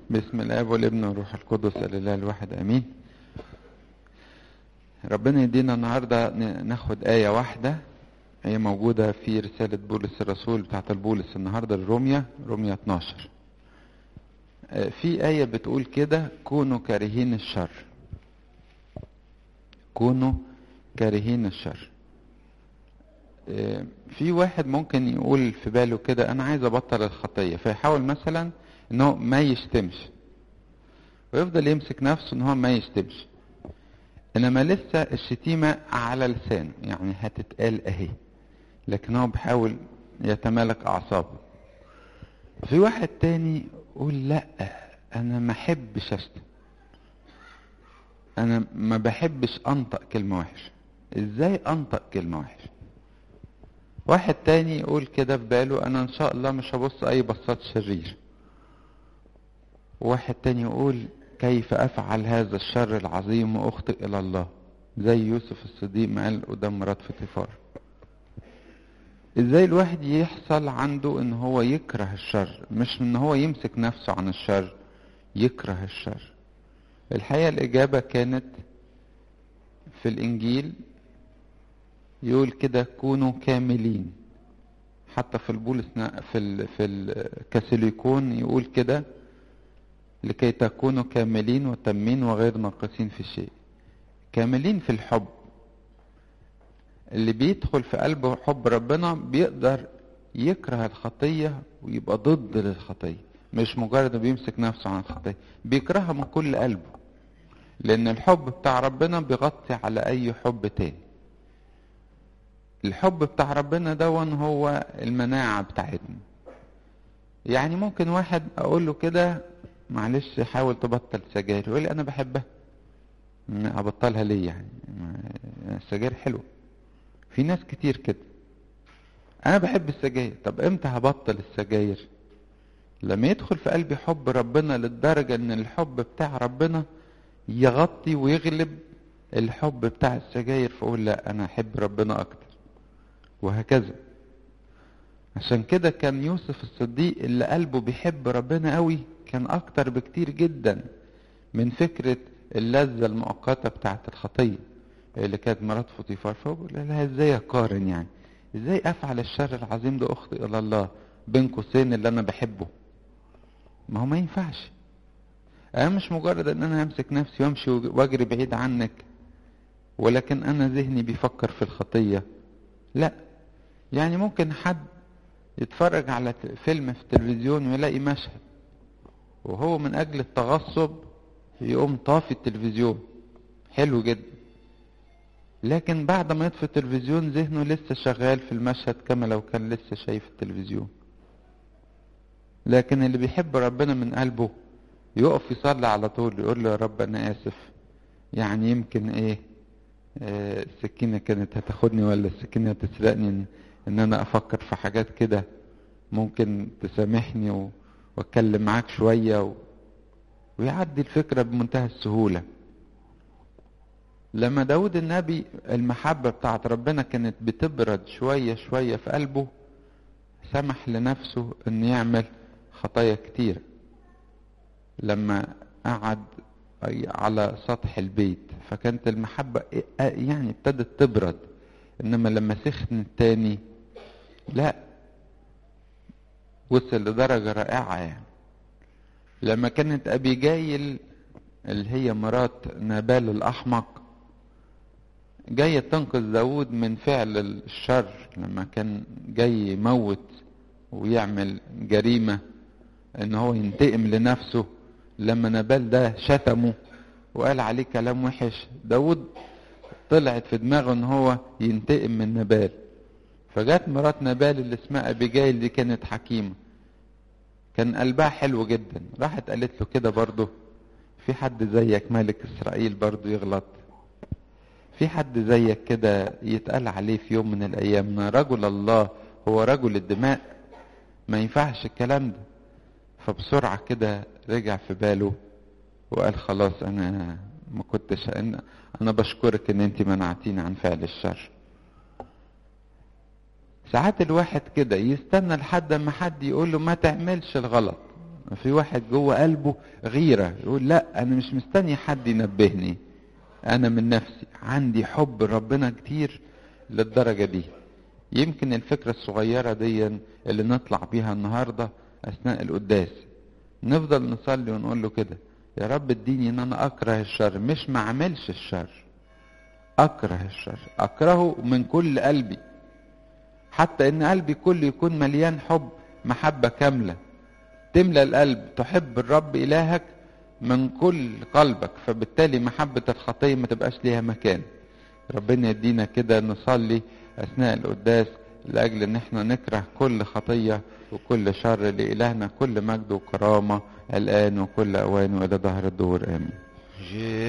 باسم الاب والابن والروح القدس الاله الواحد امين ربنا يدينا النهارده ناخد ايه واحده هي موجوده في رساله بولس الرسول بتاعت البولس النهارده الروميا روميا 12 في ايه بتقول كده كونوا كارهين الشر كونوا كارهين الشر في واحد ممكن يقول في باله كده انا عايز ابطل الخطيه فيحاول مثلا ان هو ما يشتمش ويفضل يمسك نفسه ان هو ما يشتمش انما لسه الشتيمه على لسانه يعني هتتقال اهي لكن هو بيحاول يتمالك اعصابه في واحد تاني يقول لا انا ما احبش اشتم انا ما بحبش انطق كلمه وحشه ازاي انطق كلمه وحشه واحد تاني يقول كده في باله انا ان شاء الله مش هبص اي بصات شرير واحد تاني يقول كيف افعل هذا الشر العظيم واخطئ الى الله زي يوسف الصديق ما قال قدام مرات فطيفار ازاي الواحد يحصل عنده ان هو يكره الشر مش ان هو يمسك نفسه عن الشر يكره الشر الحقيقة الاجابة كانت في الانجيل يقول كده كونوا كاملين حتى في البولس في ال في الكاثوليكون يقول كده لكي تكونوا كاملين وتمين وغير ناقصين في شيء كاملين في الحب اللي بيدخل في قلبه حب ربنا بيقدر يكره الخطية ويبقى ضد للخطية مش مجرد بيمسك نفسه عن الخطية بيكرهها من كل قلبه لأن الحب بتاع ربنا بيغطي على أي حب تاني الحب بتاع ربنا دون هو المناعة بتاعتنا يعني ممكن واحد اقول له كده معلش حاول تبطل سجاير يقول لي انا بحبها ابطلها ليه يعني السجاير حلوه في ناس كتير كده انا بحب السجاير طب امتى هبطل السجاير لما يدخل في قلبي حب ربنا للدرجة ان الحب بتاع ربنا يغطي ويغلب الحب بتاع السجاير فاقول لا انا احب ربنا اكتر وهكذا عشان كده كان يوسف الصديق اللي قلبه بيحب ربنا قوي كان اكتر بكتير جدا من فكرة اللذة المؤقتة بتاعت الخطية اللي كانت مرات فطيفار فبقول لها ازاي اقارن يعني ازاي افعل الشر العظيم ده اخطئ الى الله بين قوسين اللي انا بحبه ما هو ما ينفعش انا مش مجرد ان انا همسك نفسي وامشي واجري بعيد عنك ولكن انا ذهني بيفكر في الخطية لا يعني ممكن حد يتفرج على فيلم في التلفزيون ويلاقي مشهد وهو من اجل التغصب يقوم طافي التلفزيون حلو جدا لكن بعد ما يطفي التلفزيون ذهنه لسه شغال في المشهد كما لو كان لسه شايف التلفزيون لكن اللي بيحب ربنا من قلبه يقف يصلي على طول يقول له يا رب انا اسف يعني يمكن ايه آه السكينة كانت هتاخدني ولا السكينة هتسرقني إن, ان انا افكر في حاجات كده ممكن تسامحني و... واتكلم معاك شوية و... ويعدي الفكرة بمنتهى السهولة لما داود النبي المحبة بتاعت ربنا كانت بتبرد شوية شوية في قلبه سمح لنفسه ان يعمل خطايا كتير لما قعد على سطح البيت فكانت المحبة يعني ابتدت تبرد انما لما سخن تاني لا وصل لدرجة رائعة يعني لما كانت أبيجايل اللي هي مرات نابال الأحمق جاية تنقذ داود من فعل الشر لما كان جاي يموت ويعمل جريمة ان هو ينتقم لنفسه لما نابال ده شتمه وقال عليه كلام وحش داود طلعت في دماغه ان هو ينتقم من نبال فجت مرات نبال اللي اسمها ابيجايل دي كانت حكيمة كان قلبها حلو جدا راحت قالت له كده برضه في حد زيك ملك اسرائيل برضه يغلط في حد زيك كده يتقال عليه في يوم من الايام رجل الله هو رجل الدماء ما ينفعش الكلام ده فبسرعة كده رجع في باله وقال خلاص انا ما كنتش أنا, انا بشكرك ان انت منعتيني عن فعل الشر ساعات الواحد كده يستنى لحد ما حد يقول له ما تعملش الغلط في واحد جوه قلبه غيرة يقول لا انا مش مستني حد ينبهني انا من نفسي عندي حب ربنا كتير للدرجة دي يمكن الفكرة الصغيرة دي اللي نطلع بيها النهاردة اثناء القداس نفضل نصلي ونقول له كده يا رب اديني ان انا اكره الشر مش ما اعملش الشر اكره الشر اكرهه من كل قلبي حتى ان قلبي كله يكون مليان حب محبة كاملة تملى القلب تحب الرب الهك من كل قلبك فبالتالي محبة الخطية ما تبقاش ليها مكان ربنا يدينا كده نصلي اثناء القداس لاجل ان احنا نكره كل خطية وكل شر لالهنا كل مجد وكرامة الان وكل اوان والى ظهر الدور امين